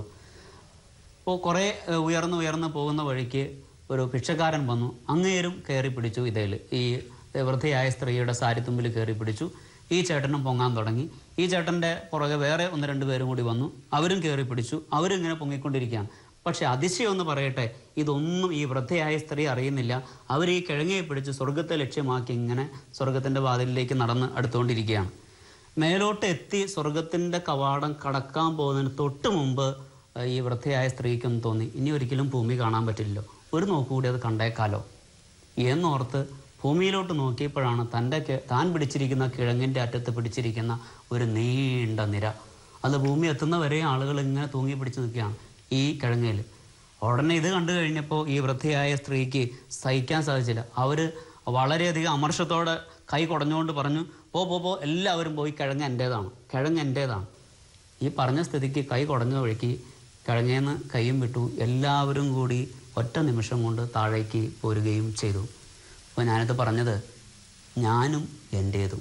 അപ്പോൾ കുറേ ഏഹ്, ഉയർന്ന് ഉയർന്ന് പോകുന്ന വഴിക്ക് ഒരു ഭിക്ഷക്കാരൻ വന്നു അങ്ങേരും കയറി പിടിച്ചു ഇതേൽ ഈ വൃദ്ധയായ സ്ത്രീയുടെ സാരിത്തുമ്പിൽ കയറി പിടിച്ചു ഈ ചേട്ടനും പൊങ്ങാൻ തുടങ്ങി ഈ ചേട്ടൻ്റെ പുറകെ വേറെ ഒന്ന് രണ്ട് പേരും കൂടി വന്നു അവരും കയറി പിടിച്ചു അവരും ഇങ്ങനെ പൊങ്ങിക്കൊണ്ടിരിക്കുകയാണ് പക്ഷെ അതിശയം എന്ന് പറയട്ടെ ഇതൊന്നും ഈ വൃദ്ധയായ സ്ത്രീ അറിയുന്നില്ല അവർ ഈ കിഴങ്ങയെ പിടിച്ച് സ്വർഗത്തെ ലക്ഷ്യമാക്കി ഇങ്ങനെ സ്വർഗത്തിൻ്റെ വാതിലിലേക്ക് നടന്ന് അടുത്തുകൊണ്ടിരിക്കുകയാണ് മേലോട്ട് എത്തി സ്വർഗത്തിൻ്റെ കവാടം കടക്കാൻ പോകുന്നതിന് തൊട്ട് മുമ്പ് ഏഹ്, ഈ വൃദ്ധയായ സ്ത്രീക്കൊന്ന് തോന്നി ഇനി ഒരിക്കലും ഭൂമി കാണാൻ പറ്റില്ലല്ലോ ഒരു നോക്കുകൂടി അത് കണ്ടേക്കാലോ എന്നോർത്ത് ഭൂമിയിലോട്ട് നോക്കിയപ്പോഴാണ് തൻ്റെ കി- താൻ പിടിച്ചിരിക്കുന്ന കിഴങ്ങിൻ്റെ അറ്റത്ത് പിടിച്ചിരിക്കുന്ന ഒരു നീണ്ട നിര അത് ഭൂമി എത്തുന്നവരെ ആളുകൾ ഇങ്ങനെ തൂങ്ങി പിടിച്ച് നിൽക്കുകയാണ് ഈ കിഴങ്ങയിൽ ഉടനെ ഇത് കണ്ടു കഴിഞ്ഞപ്പോൾ ഈ വൃദ്ധയായ സ്ത്രീക്ക് സഹിക്കാൻ സാധിച്ചില്ല അവർ വളരെയധികം അമർഷത്തോടെ കൈ കുടഞ്ഞുകൊണ്ട് പറഞ്ഞു പോ പോ പോ എല്ലാവരും പോയി കിഴങ്ങ് എൻ്റേതാണ് കിഴങ്ങ് എൻ്റേതാണ് ഈ പറഞ്ഞ സ്ഥിതിക്ക് കൈ കുടഞ്ഞ വഴിക്ക് കിഴങ്ങേന്ന് കൈയും വിട്ടു എല്ലാവരും കൂടി ഒറ്റ നിമിഷം കൊണ്ട് താഴേക്ക് പോരുകയും ചെയ്തു അപ്പോൾ ഞാനിത് പറഞ്ഞത് ഞാനും എൻ്റേതും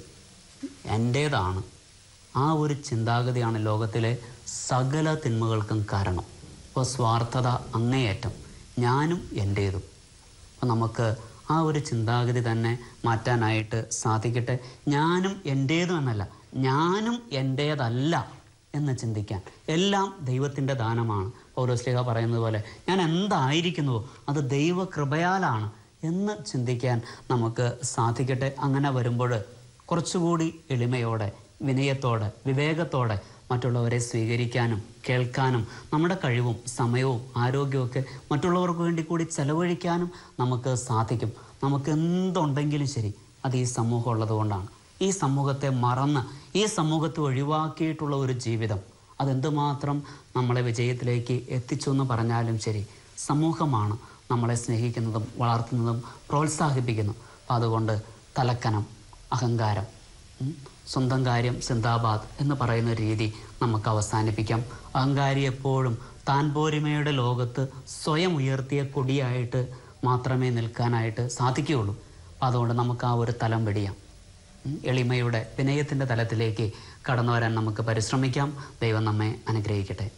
എൻ്റേതാണ് ആ ഒരു ചിന്താഗതിയാണ് ലോകത്തിലെ സകല തിന്മകൾക്കും കാരണം ഇപ്പോൾ സ്വാർത്ഥത അങ്ങേയറ്റം ഞാനും എൻ്റേതും അപ്പം നമുക്ക് ആ ഒരു ചിന്താഗതി തന്നെ മാറ്റാനായിട്ട് സാധിക്കട്ടെ ഞാനും എൻ്റേതും എന്നല്ല ഞാനും എൻ്റേതല്ല എന്ന് ചിന്തിക്കാൻ എല്ലാം ദൈവത്തിൻ്റെ ദാനമാണ് പൗരസ്ലിഹ പറയുന്നത് പോലെ ഞാൻ എന്തായിരിക്കുന്നുവോ അത് ദൈവകൃപയാലാണ് എന്ന് ചിന്തിക്കാൻ നമുക്ക് സാധിക്കട്ടെ അങ്ങനെ വരുമ്പോൾ കുറച്ചുകൂടി എളിമയോടെ വിനയത്തോടെ വിവേകത്തോടെ മറ്റുള്ളവരെ സ്വീകരിക്കാനും കേൾക്കാനും നമ്മുടെ കഴിവും സമയവും ആരോഗ്യവും മറ്റുള്ളവർക്ക് വേണ്ടി കൂടി ചെലവഴിക്കാനും നമുക്ക് സാധിക്കും നമുക്ക് എന്തുണ്ടെങ്കിലും ശരി അത് ഈ സമൂഹം ഉള്ളതുകൊണ്ടാണ് ഈ സമൂഹത്തെ മറന്ന് ഈ സമൂഹത്തെ ഒഴിവാക്കിയിട്ടുള്ള ഒരു ജീവിതം അതെന്തുമാത്രം നമ്മളെ വിജയത്തിലേക്ക് എത്തിച്ചു എന്ന് പറഞ്ഞാലും ശരി സമൂഹമാണ് നമ്മളെ സ്നേഹിക്കുന്നതും വളർത്തുന്നതും പ്രോത്സാഹിപ്പിക്കുന്നു അപ്പം അതുകൊണ്ട് തലക്കനം അഹങ്കാരം ഉം, സ്വന്തം കാര്യം സിന്ദാബാദ് എന്ന് പറയുന്ന രീതി നമുക്ക് അവസാനിപ്പിക്കാം അഹങ്കാരി എപ്പോഴും താൻ പോരിമയുടെ ലോകത്ത് സ്വയം ഉയർത്തിയ കൊടിയായിട്ട് മാത്രമേ നിൽക്കാനായിട്ട് സാധിക്കുകയുള്ളൂ അപ്പം അതുകൊണ്ട് നമുക്ക് ആ ഒരു തലം വെടിയാം ഉം, എളിമയുടെ വിനയത്തിൻ്റെ തലത്തിലേക്ക് കടന്നു വരാൻ നമുക്ക് പരിശ്രമിക്കാം ദൈവം നമ്മെ അനുഗ്രഹിക്കട്ടെ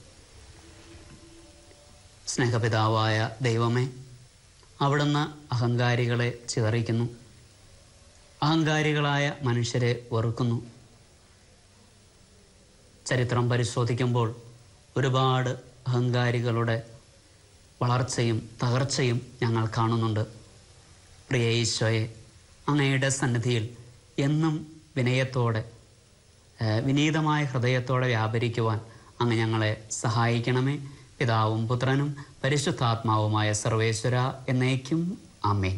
സ്നേഹപിതാവായ ദൈവമേ അവിടുന്ന് അഹങ്കാരികളെ ചിതറിക്കുന്നു അഹങ്കാരികളായ മനുഷ്യരെ വെറുക്കുന്നു ചരിത്രം പരിശോധിക്കുമ്പോൾ ഒരുപാട് അഹങ്കാരികളുടെ വളർച്ചയും തകർച്ചയും ഞങ്ങൾ കാണുന്നുണ്ട് പ്രിയ ഈശോയെ അങ്ങയുടെ സന്നിധിയിൽ എന്നും വിനയത്തോടെ ഏഹ്, വിനീതമായ ഹൃദയത്തോടെ വ്യാപരിക്കുവാൻ അങ്ങ് ഞങ്ങളെ സഹായിക്കണമേ പിതാവും പുത്രനും പരിശുദ്ധാത്മാവുമായ സർവേശ്വര എന്നേക്കും അമ്മേൻ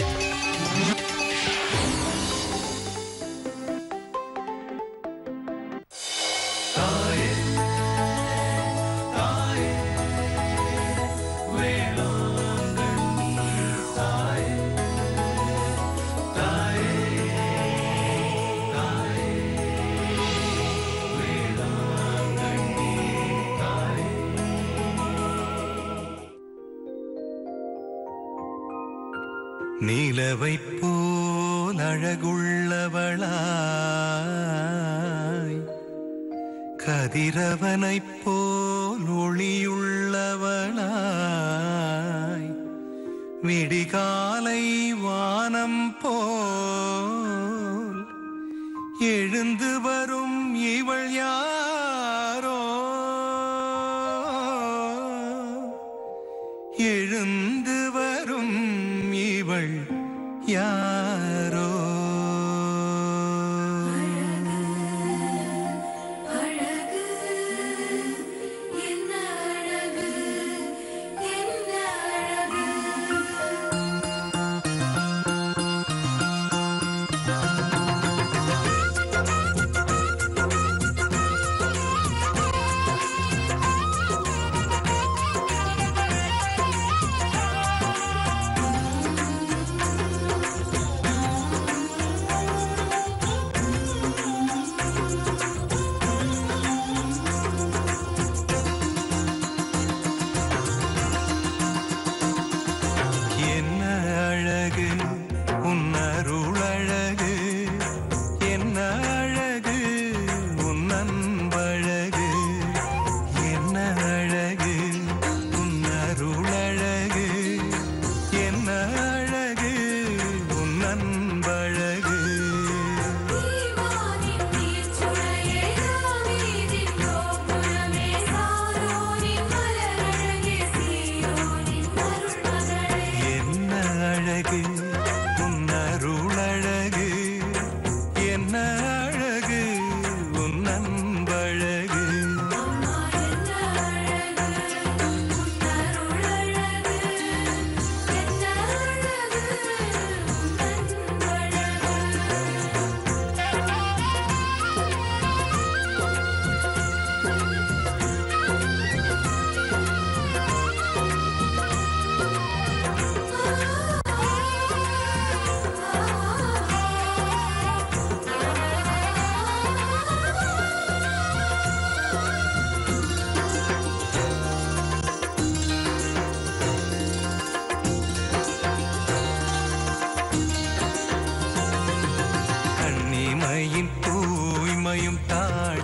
நிலவை போல் அழகுள்ளவளாய் கதிரவனைப் போல் ஒளியுள்ளவளாய் விடிகாலை வானம் போல் எழுந்து வரும் இவள் யாரோ எழுந்து வரும் இவள் யாரோ அழகு என்ன அழகு என்ன அழகு ും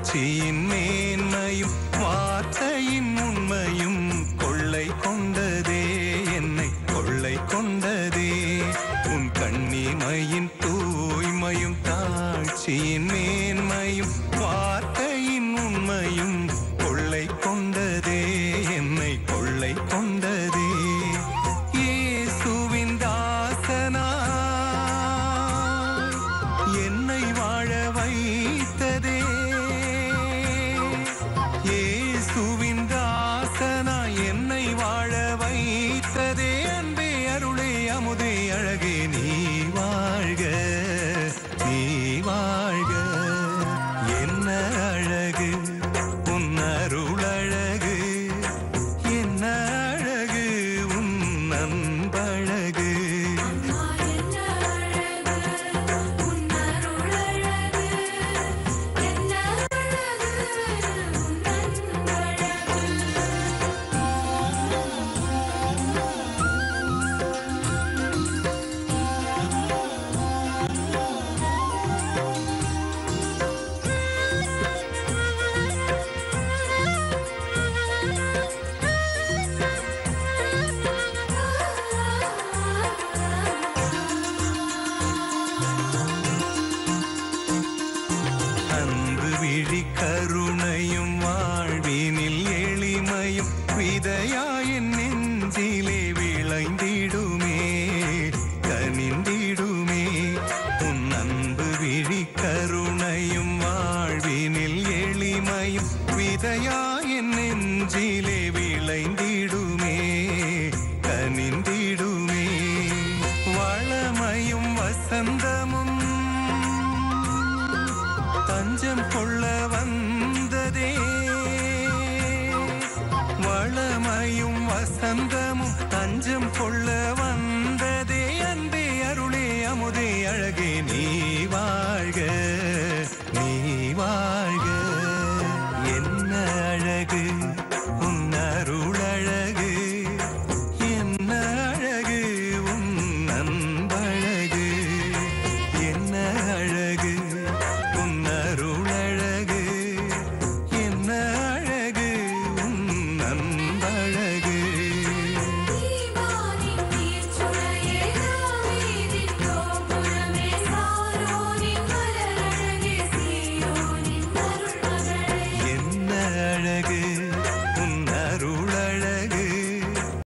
தாழ்ச்சியின் மேன்மையும் வார்த்தையின் உண்மையும் கொள்ளை கொண்டதே என்னை கொள்ளை கொண்டதே உன் கண்ணிமையின் தூய்மையும் தாழ்ச்சியின் மேன்மையும் வார்த்தையின் உண்மையும் கொள்ளை கொண்டதே என்னை கொள்ளை கொண்டதே இயேசுவின் தாசனா என்னை வாழ வைத்ததே இயேசுவின் தாசனா என்னை வாழ வைத்ததே அன்பே அருளே அமுதே அழகே நீ வாழ்க நீ வாழ்க என்ன அழகு உன் அருள் அழகு என்ன அழகு உன் அன்பழகு அம்மா என்ன அழகு உன் அருள் அழகு என்ன அழகு உன் அன்பழகு அன்பு விழி கருணையும் வாழ்வினில் எளிமையும் விதையாயின் நெஞ்சிலே விளைந்திடுமே கனிந்திடுமே உன் அன்பு விழி கருணையும் வாழ்வினில் எளிமையும் விதையாயின் நெஞ்சிலே விளைந்திடுமே கனிந்திடுமே வளமையும் வசந்தமும் தஞ்சம் கொள்ள வந்ததே வளமையும் வசந்தமும் தஞ்சம் கொள்ள வந்த